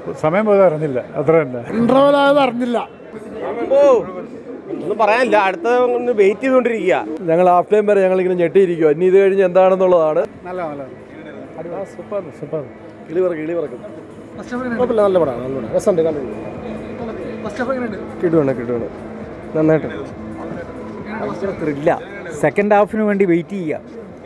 സമയം പോയത് അറിഞ്ഞില്ല അത്ര തന്നെ ഇന്റർവെൽ ആയത് അറിഞ്ഞില്ല ഓ ഒന്നും പറയാനില്ല അടുത്ത ഒന്ന് വെയിറ്റ് ചെയ്തുകൊണ്ടിരിക്കുക ഞങ്ങൾ ഹാഫ് ടൈം വരെ ഞങ്ങളിങ്ങനെ ഞെട്ടിയിരിക്കുക ഇനി ഇത് കഴിഞ്ഞ് എന്താണെന്നുള്ളതാണ് നല്ല നല്ല സൂപ്പർ സൂപ്പർ കിളി പറക്കും കിളി പറക്കും കുഴപ്പമില്ല നല്ല പടമാണ് നല്ല പടം രസമുണ്ട് നല്ല കിട്ടുവാണ് കിട്ടുവാണ് നന്നായിട്ട് ത്രില്ല സെക്കൻഡ് ഹാഫിന് വേണ്ടി വെയിറ്റ് ചെയ്യുക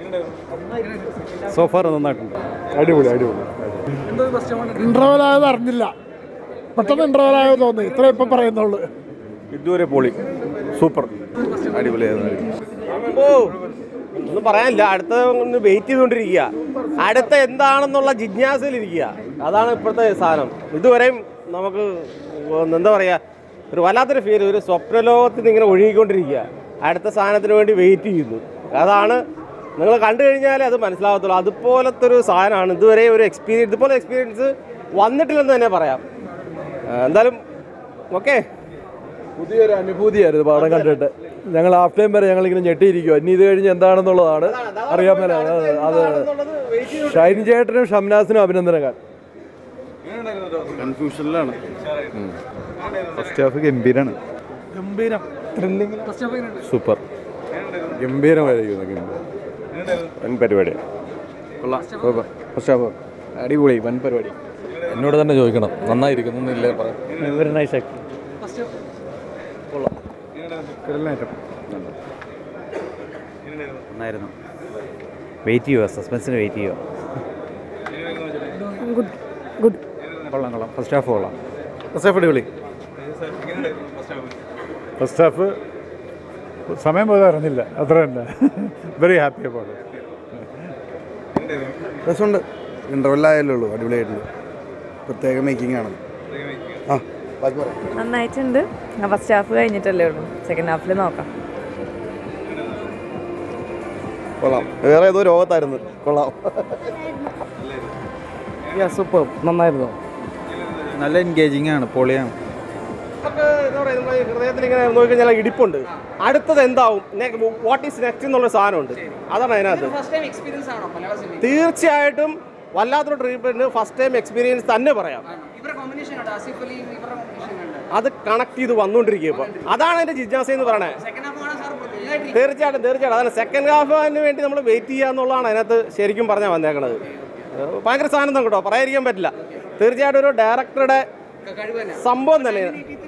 സോഫാർ നന്നായിട്ടുണ്ട് അടിപൊളി അടിപൊളി ഇന്റർവെൽ ആയത് അറിഞ്ഞില്ല പെട്ടെന്ന് ഇന്റർവെൽ ആയത് തോന്നി ഇത്ര ഇപ്പം പറയുന്നുള്ളൂ ഇതുവരെ പൊളി സൂപ്പർ അടിപൊളിയായിരുന്നു ഓ ഒന്നും പറയാനില്ല അടുത്ത ഒന്ന് വെയിറ്റ് ചെയ്തുകൊണ്ടിരിക്കുക അടുത്ത എന്താണെന്നുള്ള ജിജ്ഞാസയിലിരിക്കുക അതാണ് ഇപ്പോഴത്തെ സാധനം ഇതുവരെയും നമുക്ക് ഒന്ന് എന്താ പറയുക ഒരു വല്ലാത്തൊരു ഫീൽ ഒരു സ്വപ്നലോകത്തിൽ നിന്ന് ഇങ്ങനെ ഒഴുകിക്കൊണ്ടിരിക്കുക അടുത്ത സാധനത്തിന് വേണ്ടി വെയിറ്റ് ചെയ്യുന്നു അതാണ് നിങ്ങൾ കണ്ടു കഴിഞ്ഞാലേ അത് മനസ്സിലാവത്തുള്ളൂ അതുപോലത്തെ ഒരു സാധനമാണ് ഇതുവരെ ഒരു എക്സ്പീരിയൻസ് ഇതുപോലെ എക്സ്പീരിയൻസ് വന്നിട്ടില്ലെന്ന് തന്നെ പറയാം ആ, എന്തായാലും ഓക്കെ പുതിയൊരു അനുഭൂതിയായിരുന്നു പടം കണ്ടിട്ട് ഞങ്ങൾ ഹാഫ് ടൈം വരെ ഞങ്ങളിങ്ങനെ ഞെട്ടിയിരിക്കുക ഇനി ഇത് കഴിഞ്ഞ് എന്താണെന്നുള്ളതാണ് അറിയാൻ മേല അത് ഷൈൻ ചേട്ടനും ഷംനാസിനും അഭിനന്ദനങ്ങൾ കൺഫ്യൂഷനിലാണ് ഫസ്റ്റ് ഹാഫ് ഗംഭീരാണ് ഗംഭീരം ത്രില്ലിംഗ് സൂപ്പർ ഗംഭീരമായിരിക്കുന്നു ഗംഭീരം വൻ പരിപാടി കൊള്ളാം സൂപ്പർ ഫസ്റ്റ് ഹാഫ് അടിപൊളി വൻ പരിപാടി എന്നോട് തന്നെ ചോദിക്കണം നന്നായിരിക്കുന്നു ഇല്ലേ വെരി നൈസ് ആക്ട് നന്നായിരുന്നു വെയിറ്റ് ചെയ്യുക സസ്പെൻസിന് വെയിറ്റ് ചെയ്യുക കൊള്ളാം കൊള്ളാം ഫസ്റ്റ് ഹാഫ് കൊള്ളാം ഫസ്റ്റ് ഹാഫ് അടിപൊളി ഫസ്റ്റ് ഹാഫ് സമയം പോയത് അറിഞ്ഞില്ല അത്ര തന്നെ വെരി ഹാപ്പി അബൌട്ട് രസമുണ്ട് ഇൻ്റർവെല്ലായാലേ ഉള്ളൂ അടിപൊളിയായിട്ടുണ്ട് പ്രത്യേക മേക്കിംഗ് ആണ് ആ ബാക്കി പറയാം നന്നായിട്ടുണ്ട് ഫസ്റ്റ് ഹാഫ് കഴിഞ്ഞിട്ടല്ലേ ഉള്ളൂ സെക്കൻഡ് ഹാഫിൽ നോക്കാം കൊള്ളാം വേറെ ഏതോ രോഗത്തായിരുന്നു കൊള്ളാം സൂപ്പർ നന്നായിരുന്നു നല്ല എൻഗേജിങ് ആണ് പൊളിയാണ് നമുക്ക് എന്താ പറയുക നമ്മുടെ ഈ ഹൃദയത്തിൽ ഇങ്ങനെ നോക്കിക്കഴിഞ്ഞാൽ ഇടിപ്പുണ്ട് അടുത്തത് എന്താവും വാട്ട് ഈസ് നെക്സ്റ്റ് എന്നുള്ള സാധനമുണ്ട് അതാണ് അതിനകത്ത് തീർച്ചയായിട്ടും വല്ലാത്തൊരു ട്രീറ്റ്മെന്റ് ഫസ്റ്റ് ടൈം എക്സ്പീരിയൻസ് തന്നെ പറയാം അത് കണക്ട് ചെയ്ത് വന്നുകൊണ്ടിരിക്കുക ഇപ്പോൾ അതാണ് എൻ്റെ ജിജ്ഞാസ എന്ന് പറയണേ തീർച്ചയായിട്ടും തീർച്ചയായിട്ടും അതാണ് സെക്കൻഡ് ഹാഫിന് വേണ്ടി നമ്മൾ വെയിറ്റ് ചെയ്യുക എന്നുള്ളതാണ് അതിനകത്ത് ശരിക്കും പറഞ്ഞാൽ വന്നേക്കണത് ഏഹ് ഭയങ്കര സാധനം തന്നെ കേട്ടോ പറയാതിരിക്കാൻ പറ്റില്ല തീർച്ചയായിട്ടും ഒരു ഡയറക്ടറുടെ സംഭവം തന്നെ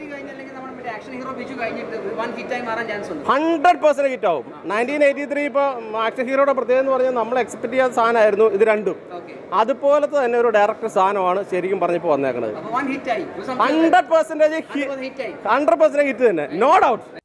ഹൺഡ്രഡ് പെർസെന്റ് ഹിറ്റ് ആവും നയൻറ്റീൻ എയ്റ്റി ത്രീ ഇപ്പോൾ ആക്ഷൻ ഹീറോയുടെ പ്രത്യേകത എന്ന് പറഞ്ഞാൽ നമ്മൾ എക്സ്പെക്ട് ചെയ്യാത്ത സാധനമായിരുന്നു ഇത് രണ്ടും അതുപോലത്തെ തന്നെ ഒരു ഡയറക്ടർ സാധനമാണ് ശരിക്കും പറഞ്ഞപ്പോൾ വന്നേക്കണത് hundred percentage hundred percentage hit തന്നെ നോ ഡൗട്ട്